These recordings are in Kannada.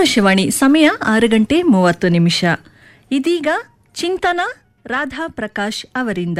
ಆಕಾಶವಾಣಿ ಸಮಯ ಆರು ಗಂಟೆ ಮೂವತ್ತು ನಿಮಿಷ ಇದೀಗ ಚಿಂತನ ರಾಧಾ ಪ್ರಕಾಶ್ ಅವರಿಂದ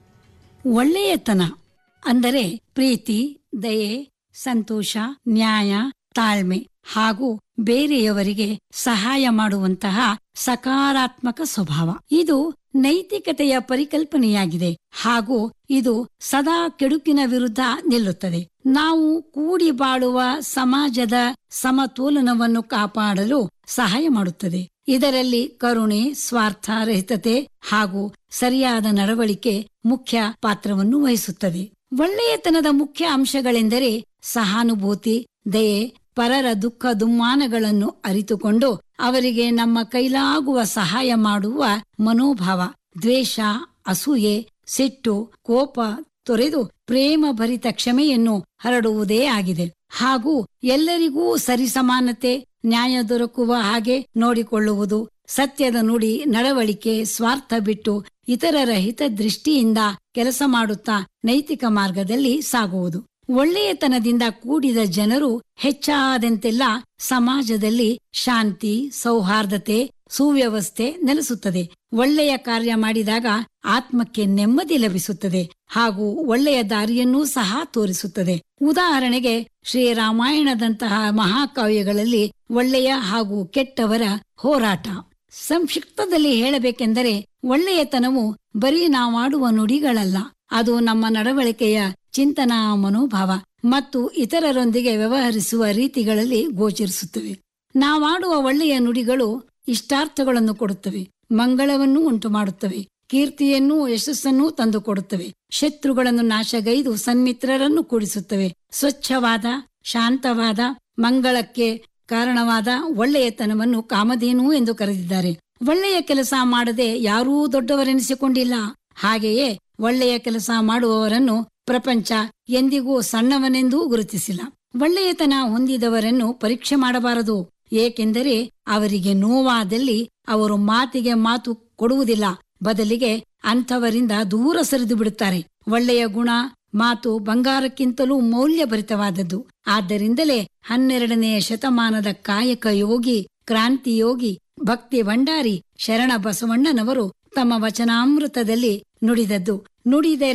ಒಳ್ಳೆಯತನ ಅಂದರೆ ಪ್ರೀತಿ ದಯೆ ಸಂತೋಷ ನ್ಯಾಯ ತಾಳ್ಮೆ ಹಾಗೂ ಬೇರೆಯವರಿಗೆ ಸಹಾಯ ಮಾಡುವಂತಹ ಸಕಾರಾತ್ಮಕ ಸ್ವಭಾವ ಇದು ನೈತಿಕತೆಯ ಪರಿಕಲ್ಪನೆಯಾಗಿದೆ ಹಾಗೂ ಇದು ಸದಾ ಕೆಡುಕಿನ ವಿರುದ್ಧ ನಿಲ್ಲುತ್ತದೆ ನಾವು ಕೂಡಿ ಬಾಳುವ ಸಮಾಜದ ಸಮತೋಲನವನ್ನು ಕಾಪಾಡಲು ಸಹಾಯ ಮಾಡುತ್ತದೆ ಇದರಲ್ಲಿ ಕರುಣೆ ಸ್ವಾರ್ಥ ರಹಿತತೆ ಹಾಗೂ ಸರಿಯಾದ ನಡವಳಿಕೆ ಮುಖ್ಯ ಪಾತ್ರವನ್ನು ವಹಿಸುತ್ತದೆ ಒಳ್ಳೆಯತನದ ಮುಖ್ಯ ಅಂಶಗಳೆಂದರೆ ಸಹಾನುಭೂತಿ ದಯೆ ಪರರ ದುಃಖ ದುಮ್ಮಾನಗಳನ್ನು ಅರಿತುಕೊಂಡು ಅವರಿಗೆ ನಮ್ಮ ಕೈಲಾಗುವ ಸಹಾಯ ಮಾಡುವ ಮನೋಭಾವ ದ್ವೇಷ ಅಸೂಯೆ ಸಿಟ್ಟು ಕೋಪ ತೊರೆದು ಪ್ರೇಮ ಭರಿತ ಕ್ಷಮೆಯನ್ನು ಹರಡುವುದೇ ಆಗಿದೆ ಹಾಗೂ ಎಲ್ಲರಿಗೂ ಸರಿಸಮಾನತೆ ನ್ಯಾಯ ದೊರಕುವ ಹಾಗೆ ನೋಡಿಕೊಳ್ಳುವುದು ಸತ್ಯದ ನುಡಿ ನಡವಳಿಕೆ ಸ್ವಾರ್ಥ ಬಿಟ್ಟು ಇತರರ ಹಿತದೃಷ್ಟಿಯಿಂದ ಕೆಲಸ ಮಾಡುತ್ತಾ ನೈತಿಕ ಮಾರ್ಗದಲ್ಲಿ ಸಾಗುವುದು ಒಳ್ಳೆಯತನದಿಂದ ಕೂಡಿದ ಜನರು ಹೆಚ್ಚಾದಂತೆಲ್ಲ ಸಮಾಜದಲ್ಲಿ ಶಾಂತಿ ಸೌಹಾರ್ದತೆ ಸುವ್ಯವಸ್ಥೆ ನೆಲೆಸುತ್ತದೆ ಒಳ್ಳೆಯ ಕಾರ್ಯ ಮಾಡಿದಾಗ ಆತ್ಮಕ್ಕೆ ನೆಮ್ಮದಿ ಲಭಿಸುತ್ತದೆ ಹಾಗೂ ಒಳ್ಳೆಯ ದಾರಿಯನ್ನೂ ಸಹ ತೋರಿಸುತ್ತದೆ ಉದಾಹರಣೆಗೆ ಶ್ರೀರಾಮಾಯಣದಂತಹ ಮಹಾಕಾವ್ಯಗಳಲ್ಲಿ ಒಳ್ಳೆಯ ಹಾಗೂ ಕೆಟ್ಟವರ ಹೋರಾಟ ಸಂಕ್ಷಿಪ್ತದಲ್ಲಿ ಹೇಳಬೇಕೆಂದರೆ ಒಳ್ಳೆಯತನವು ಬರೀ ನಾವಾಡುವ ನುಡಿಗಳಲ್ಲ ಅದು ನಮ್ಮ ನಡವಳಿಕೆಯ ಚಿಂತನಾ ಮನೋಭಾವ ಮತ್ತು ಇತರರೊಂದಿಗೆ ವ್ಯವಹರಿಸುವ ರೀತಿಗಳಲ್ಲಿ ಗೋಚರಿಸುತ್ತವೆ ನಾವಾಡುವ ಒಳ್ಳೆಯ ನುಡಿಗಳು ಇಷ್ಟಾರ್ಥಗಳನ್ನು ಕೊಡುತ್ತವೆ ಮಂಗಳವನ್ನು ಉಂಟು ಮಾಡುತ್ತವೆ ಕೀರ್ತಿಯನ್ನೂ ಯಶಸ್ಸನ್ನೂ ತಂದುಕೊಡುತ್ತವೆ ಶತ್ರುಗಳನ್ನು ನಾಶಗೈದು ಸನ್ಮಿತ್ರರನ್ನು ಕೂಡಿಸುತ್ತವೆ ಸ್ವಚ್ಛವಾದ ಶಾಂತವಾದ ಮಂಗಳಕ್ಕೆ ಕಾರಣವಾದ ಒಳ್ಳೆಯತನವನ್ನು ಕಾಮಧೇನು ಎಂದು ಕರೆದಿದ್ದಾರೆ ಒಳ್ಳೆಯ ಕೆಲಸ ಮಾಡದೆ ಯಾರೂ ದೊಡ್ಡವರೆನಿಸಿಕೊಂಡಿಲ್ಲ ಹಾಗೆಯೇ ಒಳ್ಳೆಯ ಕೆಲಸ ಮಾಡುವವರನ್ನು ಪ್ರಪಂಚ ಎಂದಿಗೂ ಸಣ್ಣವನೆಂದೂ ಗುರುತಿಸಿಲ್ಲ ಒಳ್ಳೆಯತನ ಹೊಂದಿದವರನ್ನು ಪರೀಕ್ಷೆ ಮಾಡಬಾರದು ಏಕೆಂದರೆ ಅವರಿಗೆ ನೋವಾದಲ್ಲಿ ಅವರು ಮಾತಿಗೆ ಮಾತು ಕೊಡುವುದಿಲ್ಲ ಬದಲಿಗೆ ಅಂಥವರಿಂದ ದೂರ ಸರಿದು ಬಿಡುತ್ತಾರೆ ಒಳ್ಳೆಯ ಗುಣ ಮಾತು ಬಂಗಾರಕ್ಕಿಂತಲೂ ಮೌಲ್ಯಭರಿತವಾದದ್ದು ಆದ್ದರಿಂದಲೇ ಹನ್ನೆರಡನೆಯ ಶತಮಾನದ ಕಾಯಕ ಯೋಗಿ ಕ್ರಾಂತಿ ಯೋಗಿ ಭಕ್ತಿ ಭಂಡಾರಿ ಶರಣ ಬಸವಣ್ಣನವರು ತಮ್ಮ ವಚನಾಮೃತದಲ್ಲಿ ನುಡಿದದ್ದು ನುಡಿದರೆ